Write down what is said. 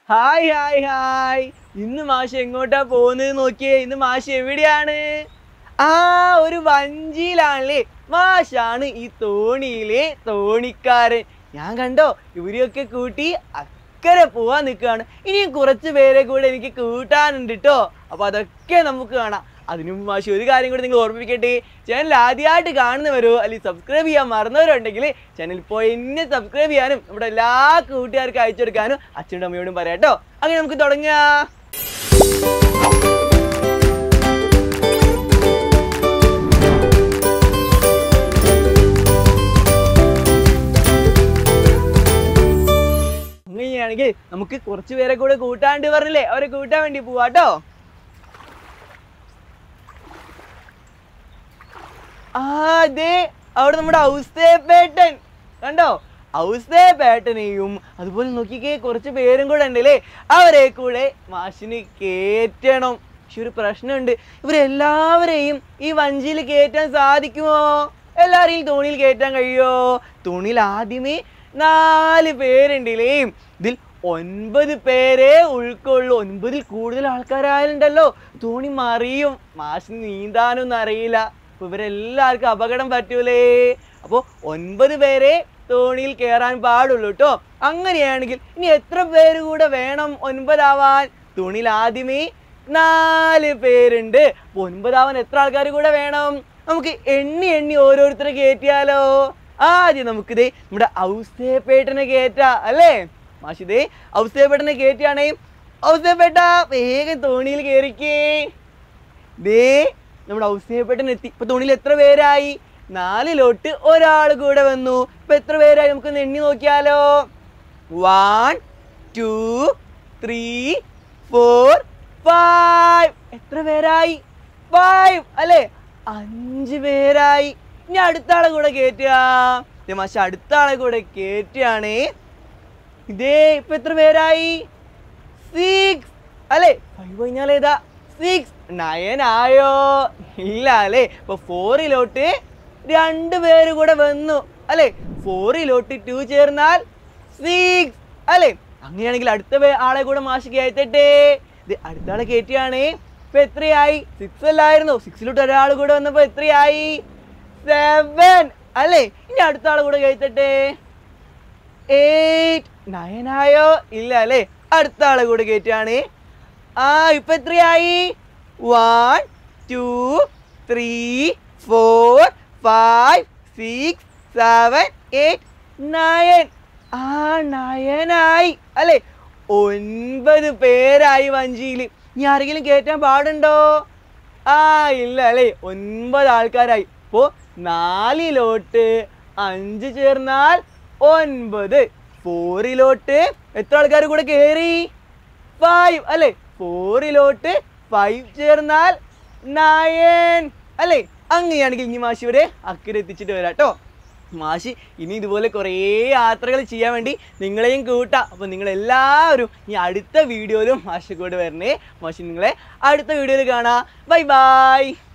hi hi hi ഇന്ന് മാഷ് എങ്ങോട്ടാ പോകുന്നത് നോക്കിയേ ഇന്ന് മാഷ് എവിടെയാണ് ആ ഒരു വഞ്ചിയിലാണല്ലേ മാഷാണ് ഈ തോണിയിലെ തോണിക്കാരൻ ഞാൻ കണ്ടോ ഇവരെയൊക്കെ കൂട്ടി അക്കരെ പോവാൻ നിൽക്കുകയാണ് ഇനിയും കുറച്ച് പേരെ കൂടെ എനിക്ക് കൂട്ടാനുണ്ട് കേട്ടോ അപ്പൊ അതൊക്കെ നമുക്ക് കാണാം അതിനു മുമ്പ് മാഷി ഒരു കാര്യം കൂടി നിങ്ങൾ ഓർമ്മിപ്പിക്കട്ടെ ചാനൽ ആദ്യമായിട്ട് കാണുന്നവരോ അല്ലെങ്കിൽ സബ്സ്ക്രൈബ് ചെയ്യാൻ മറന്നവരുണ്ടെങ്കിൽ ചാനൽ പോയി എന്നെ സബ്സ്ക്രൈബ് ചെയ്യാനും നമ്മുടെ എല്ലാ കൂട്ടുകാർക്കും അയച്ചു കൊടുക്കാനും അച്ഛനും അമ്മയോടും പറയാം കേട്ടോ അങ്ങനെ നമുക്ക് തുടങ്ങാം അങ്ങനെയാണെങ്കിൽ നമുക്ക് കുറച്ച് പേരെ കൂടെ കൂട്ടാണ്ട് പറഞ്ഞില്ലേ അവരെ കൂട്ടാൻ വേണ്ടി പോവാട്ടോ ആ അതെ അവിടെ നമ്മുടെ ഔസ്തേപ്പേട്ടൻ കണ്ടോ ഔസ്തേപ്പേട്ടനെയും അതുപോലെ നോക്കിക്കേ കുറച്ച് പേരും കൂടെ ഉണ്ടല്ലേ അവരെ കൂടെ മാഷിന് കേറ്റണം പക്ഷെ ഒരു പ്രശ്നമുണ്ട് ഇവരെല്ലാവരെയും ഈ വഞ്ചിയിൽ കയറ്റാൻ സാധിക്കുമോ എല്ലാവരെയും തോണിയിൽ കയറ്റാൻ കഴിയുമോ തോണിയിൽ ആദ്യമേ നാല് പേരുണ്ടല്ലേ ഇതിൽ ഒൻപത് പേരെ ഉൾക്കൊള്ളു ഒൻപതിൽ കൂടുതൽ ആൾക്കാരായാലുണ്ടല്ലോ തോണി മറിയും മാഷിന് നീന്താനൊന്നും അറിയില്ല അപ്പൊ ഇവരെല്ലാവർക്കും അപകടം പറ്റൂലേ അപ്പോൾ ഒൻപത് പേരെ തോണിയിൽ കയറാൻ പാടുള്ളൂ കേട്ടോ അങ്ങനെയാണെങ്കിൽ ഇനി എത്ര പേര് കൂടെ വേണം ഒൻപതാവാൻ തോണിയിൽ ആദ്യമേ നാല് പേരുണ്ട് അപ്പൊ ഒൻപതാവാൻ എത്ര ആൾക്കാർ കൂടെ വേണം നമുക്ക് എണ്ണി എണ്ണി ഓരോരുത്തരെ കയറ്റിയാലോ ആദ്യം നമുക്കിതേ നമ്മുടെ ഔസേപ്പേട്ടനെ കയറ്റാ അല്ലേ മാഷിതേ ഔസേപ്പേട്ടനെ കയറ്റിയാണേ ഔസേപ്പേട്ട വേഗം തോണിയിൽ കയറിക്കേ ദേ നമ്മുടെ ഔസേപ്പേട്ടൻ എത്തി ഇപ്പൊ തുണിയിൽ എത്ര പേരായി നാലിലോട്ട് ഒരാൾ കൂടെ വന്നു ഇപ്പൊ എത്ര പേരായി നമുക്കൊന്ന് എണ്ണി നോക്കിയാലോ one two three four five എത്ര പേരായി ഫൈവ് അല്ലേ അഞ്ച് പേരായി ഇനി അടുത്ത ആളെ കൂടെ കയറ്റുക ദേ മാഷ അടുത്ത ആളെ കൂടെ കയറ്റുകയാണേ ഇതേ ഇപ്പൊ എത്ര പേരായി സിക്സ് അല്ലേ ഫൈവ് കഴിഞ്ഞാൽ ഏതാ സിക്സ് നയൻ ആയോ ഇല്ല അല്ലേ ഇപ്പൊ ഫോറിലോട്ട് രണ്ട് പേര് കൂടെ വന്നു അല്ലേ ഫോറിലോട്ട് ടു ചേർന്നാൽ സിക്സ് അല്ലേ അങ്ങനെയാണെങ്കിൽ അടുത്ത പേ- ആളെ കൂടെ മാഷ് കയറ്റട്ടെ ഇത് അടുത്ത ആളെ കയറ്റിയാണേ ഇപ്പൊ എത്രയായി സിക്സ് അല്ലായിരുന്നു സിക്സിലോട്ട് ഒരാൾ കൂടെ വന്നപ്പോ എത്രയായി സെവൻ അല്ലേ ഇനി അടുത്ത ആളെ കൂടെ കയറ്റട്ടെ എയ്റ്റ് നയൻ ആയോ ഇല്ല അല്ലേ അടുത്ത ആളെ കൂടെ കയറ്റുകയാണ് ആ ഇപ്പൊ എത്രയായി one two three four five six seven eight nine ആ നയനായി അല്ലേ ഒൻപത് പേരായി വഞ്ചിയിൽ ഇനി ആരെങ്കിലും കയറ്റാൻ പാടുണ്ടോ ആ ഇല്ല അല്ലേ ഒൻപത് ആൾക്കാരായി ഇപ്പോ നാലിലോട്ട് അഞ്ച് ചേർന്നാൽ ഒൻപത് ഫോറിലോട്ട് എത്ര ആൾക്കാർ കൂടെ കയറി ഫൈവ് അല്ലേ ഫോറിലോട്ട് ഫൈവ് ചേർന്നാൽ നയൻ അല്ലേ അങ്ങനെയാണെങ്കിൽ ഇനി മാഷി ഇവിടെ അക്കരെ എത്തിച്ചിട്ട് വരാം കേട്ടോ മാഷി ഇനി ഇതുപോലെ കുറേ യാത്രകൾ ചെയ്യാൻ വേണ്ടി നിങ്ങളെയും കൂട്ടാം അപ്പോൾ നിങ്ങളെല്ലാവരും ഇനി അടുത്ത വീഡിയോയിലും മാഷി കൂടെ വരണേ മാഷി നിങ്ങളെ അടുത്ത വീഡിയോയിൽ കാണാം ബൈ ബൈ